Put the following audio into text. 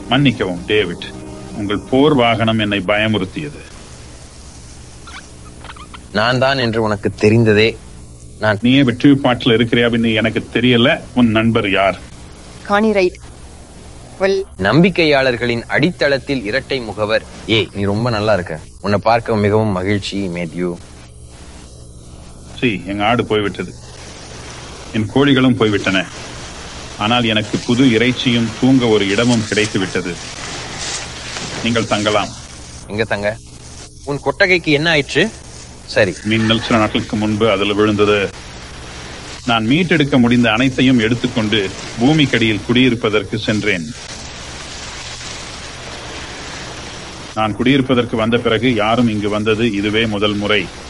மன்னிக்கவும் டேவிட் உங்கள் போர் வாகனம் என்னை பயமுறுத்தியது நான் தான் என்று உனக்கு தெரிந்ததே நான் நீயே வெற்றி பாட்டில் இருக்கிறியான்னு எனக்கு தெரியல உன் நண்பர் யார் காணி ரைட் வெல் நம்பிக்கையாளர்களின் அடித்தளத்தில் இரட்டை முகவர் ஏய் நீ ரொம்ப நல்லா இருக்க உன்னை பார்க்க மிகவும் மகிழ்ச்சி மேத்யூ சி எங்க ஆடு போய்விட்டது என் கோழிகளும் போய்விட்டன ஆனால் எனக்கு புது இறைச்சியும் தூங்க ஒரு இடமும் கிடைத்து விட்டது நீங்கள் தங்கலாம் எங்க தங்க உன் கொட்டகைக்கு என்ன ஆயிற்று சரி மின்னல் சில நாட்களுக்கு முன்பு அதில் விழுந்தது நான் மீட்டெடுக்க முடிந்த அனைத்தையும் எடுத்துக்கொண்டு பூமிக்கடியில் குடியிருப்பதற்கு சென்றேன் நான் குடியிருப்பதற்கு வந்த பிறகு யாரும் இங்கு வந்தது இதுவே முதல் முறை